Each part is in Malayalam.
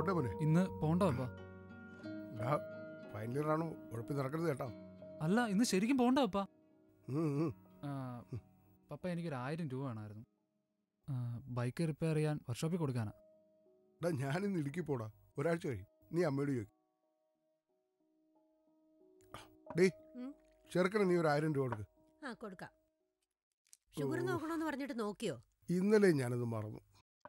പോണ്ടേ മോനെ ഇന്ന് പോണ്ട പപ്പ ഡാ ഫൈനൽ ഇയർ ആണോ ഉഴപ്പി നടക്കരുത് കേട്ടോ അല്ല ഇന്ന് ശരിക്കും പോണ്ട പപ്പ ഉം, ഉം. ആ, പപ്പ എനിക്കൊരു ആയിരം രൂപ വേണമായിരുന്നു ആ, ബൈക്ക് റിപ്പയർ ചെയ്യാൻ വർക്ക്ഷോപ്പിൽ കൊടുക്കാനാ ഡാ ഞാനിന്ന് ഇടുക്കി പോടാ ഒരാഴ്ച കഴിയും നീ അമ്മയോട് ചോദിക്കും ഡേ ഉം. ചെറുക്കന് നീ ഒരു ആയിരം രൂപ കൊടുക്ക് ആ കൊടുക്കാം ഷുഗർ ഓ. നോക്കണോന്ന് പറഞ്ഞിട്ട് നോക്കിയോ ഇന്നലെ ഞാനത് മറന്നു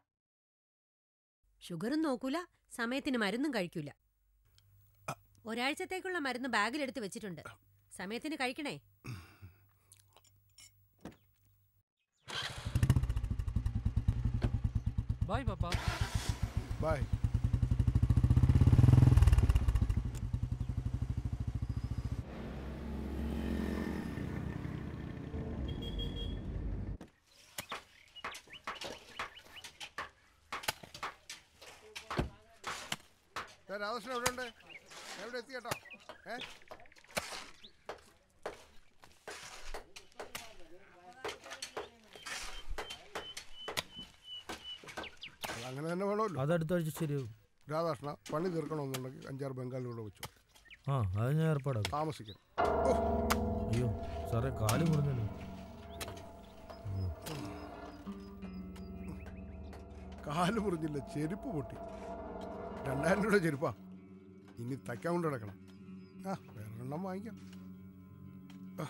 ഷുഗറും നോക്കൂല സമയത്തിന് മരുന്നും കഴിക്കൂല ഒരാഴ്ചത്തേക്കുള്ള മരുന്ന് ബാഗിലെടുത്ത് വെച്ചിട്ടുണ്ട് സമയത്തിന് കഴിക്കണേ ബായ് പപ്പ ബൈ രാധാകൃഷ്ണൻ എവിടെ ഉണ്ട് എവിടെ എത്തി കേട്ടോ ഏ അത് അങ്ങനെ തന്നെ വേണമല്ലോ അതടുത്ത ആഴ്ച ശരിയാവും രാധാകൃഷ്ണ പണി തീർക്കണമെന്നുണ്ടെങ്കിൽ അഞ്ചാറ് ബംഗാളിലൂടെ വെച്ചു ആ അത് ഞാൻ ഏർപ്പാടാക്കും താമസിക്കണം അയ്യോ സാറേ കാല് മുറിഞ്ഞല്ലോ കാല് മുറിഞ്ഞില്ല ചെരുപ്പ് പൊട്ടി രണ്ടായിരം രൂപയുടെ ചെരുപ്പാ ഇനി തയ്ക്കാൻ കൊണ്ട് കിടക്കണം ആ വേറെ എണ്ണം വാങ്ങിക്കാം ആ.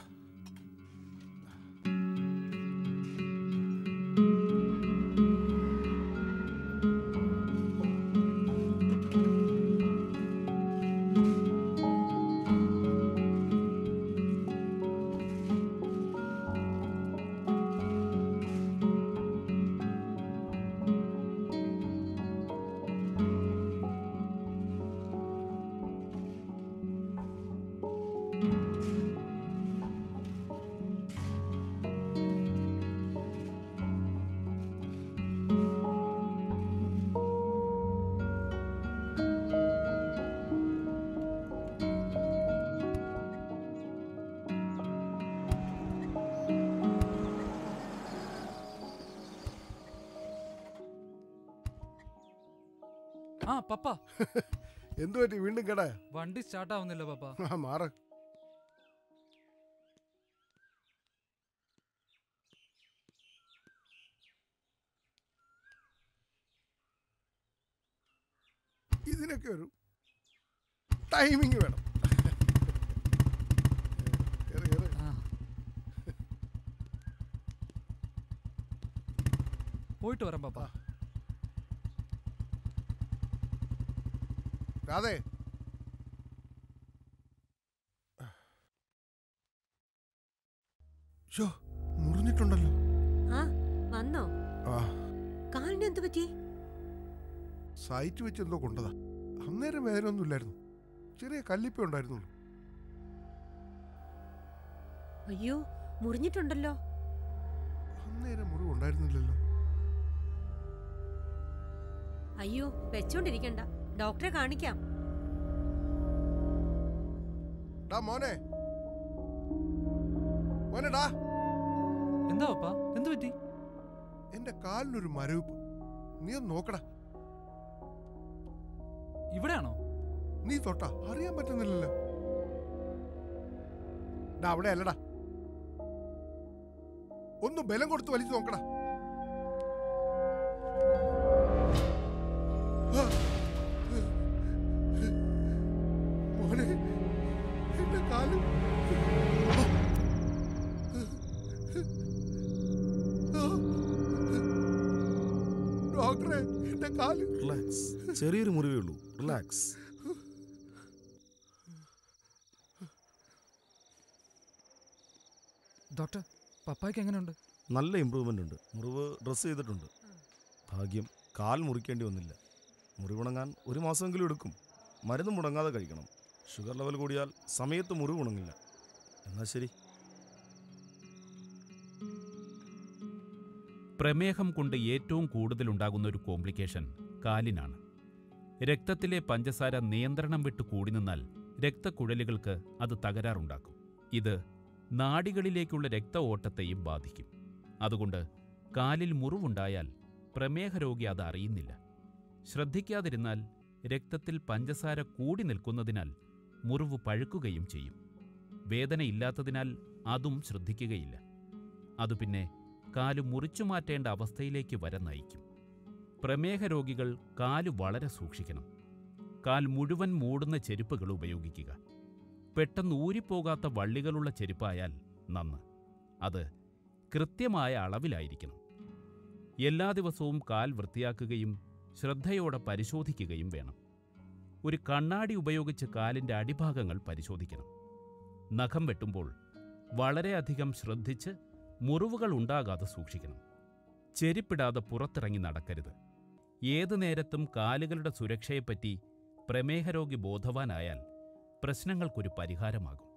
ആ പപ്പ എന്തു പറ്റി വീണ്ടും കേടാ വണ്ടി സ്റ്റാർട്ട് ആവുന്നില്ല പപ്പ ആ മാറ് ഇതിനൊക്കെ ഒരു ടൈമിങ് വേണം കേറ്, കേറ്. ആ. പോയിട്ട് വരാം പപ്പ രാധേ ഷോ മുറിഞ്ഞിട്ടുണ്ടല്ലോ ആ വന്നോ ആ കാലിന് എന്ത് പറ്റി സൈറ്റ് വെച്ച് എന്തോ കൊണ്ടതാ അന്നേരം വേദന ഒന്നുമില്ലായിരുന്നു ചെറിയ കല്ലിപ്പ ഉണ്ടായിരുന്നുള്ളൂ അയ്യോ മുറിഞ്ഞിട്ടുണ്ടല്ലോ അന്നേരം മുറിവ് ഉണ്ടായിരുന്നില്ലല്ലോ അയ്യോ വെച്ചോണ്ടിരിക്കണ്ട ഡോക്ടറെ കാണിക്കാം ഡാ മോനെ മോനെ ഡാ എന്താ പപ്പ എന്ത് പറ്റി എന്റെ കാലിനൊരു മരവിപ്പ് നീ ഒന്ന് നോക്കടാ ഇവിടെയാണോ നീ തൊട്ടാ അറിയാൻ പറ്റുന്നില്ലല്ലോ ഡാ അവിടെ അല്ലടാ ഒന്ന് ബലം കൊടുത്ത് വലിച്ചു നോക്കടാ ആ. മോനെ എന്റെ കാല് ആ. ഡോക്ടറെ എന്റെ കാല് റിലാക്സ് ചെറിയൊരു മുറിവേ ഉള്ളൂ റിലാക്സ് ഡോക്ടർ പപ്പായ്ക്ക് എങ്ങനെയുണ്ട് നല്ല ഇമ്പ്രൂവ്മെൻ്റ് ഉണ്ട് മുറിവ് ഡ്രസ്സ് ചെയ്തിട്ടുണ്ട് ഭാഗ്യം കാൽ മുറിക്കേണ്ടി വന്നില്ല മുറിവുണങ്ങാൻ ഒരു മാസമെങ്കിലും എടുക്കും മരുന്ന് മുടങ്ങാതെ കഴിക്കണം ഷുഗർ ലെവൽ കൂടിയാൽ സമയത്ത് മുറിവ് ഉണങ്ങില്ല എന്നാൽ ശരി പ്രമേഹം കൊണ്ട് ഏറ്റവും കൂടുതലുണ്ടാകുന്ന ഒരു കോംപ്ലിക്കേഷൻ കാലിനാണ് രക്തത്തിലെ പഞ്ചസാര നിയന്ത്രണം വിട്ട് കൂടി നിന്നാൽ രക്തക്കുഴലുകൾക്ക് അത് തകരാറുണ്ടാക്കും ഇത് നാഡികളിലേക്കുള്ള രക്ത ഓട്ടത്തെയും ബാധിക്കും അതുകൊണ്ട് കാലിൽ മുറിവുണ്ടായാൽ പ്രമേഹ രോഗി അത് അറിയുന്നില്ല ശ്രദ്ധിക്കാതിരുന്നാൽ രക്തത്തിൽ പഞ്ചസാര കൂടി നിൽക്കുന്നതിനാൽ മുറിവ് പഴുക്കുകയും ചെയ്യും വേദനയില്ലാത്തതിനാൽ അതും ശ്രദ്ധിക്കുകയില്ല അതു പിന്നെ കാല് മുറിച്ചു മാറ്റേണ്ട അവസ്ഥയിലേക്ക് വരെ നയിക്കും പ്രമേഹ രോഗികൾ കാല് വളരെ സൂക്ഷിക്കണം കാൽ മുഴുവൻ മൂടുന്ന ചെരുപ്പുകൾ ഉപയോഗിക്കുക പെട്ടെന്ന് ഊരിപ്പോകാത്ത വള്ളികളുള്ള ചെരുപ്പായാൽ നന്ന് അത് കൃത്യമായ അളവിലായിരിക്കണം എല്ലാ ദിവസവും കാൽ വൃത്തിയാക്കുകയും ശ്രദ്ധയോടെ പരിശോധിക്കുകയും വേണം ഒരു കണ്ണാടി ഉപയോഗിച്ച് കാലിൻ്റെ അടിഭാഗങ്ങൾ പരിശോധിക്കണം നഖം വെട്ടുമ്പോൾ വളരെയധികം ശ്രദ്ധിച്ച് മുറിവുകൾ ഉണ്ടാകാതെ സൂക്ഷിക്കണം ചെരുപ്പിടാതെ പുറത്തിറങ്ങി നടക്കരുത് ഏതു നേരത്തും കാലുകളുടെ സുരക്ഷയെപ്പറ്റി പ്രമേഹരോഗി ബോധവാനായാൽ പ്രശ്നങ്ങൾക്കൊരു പരിഹാരമാകും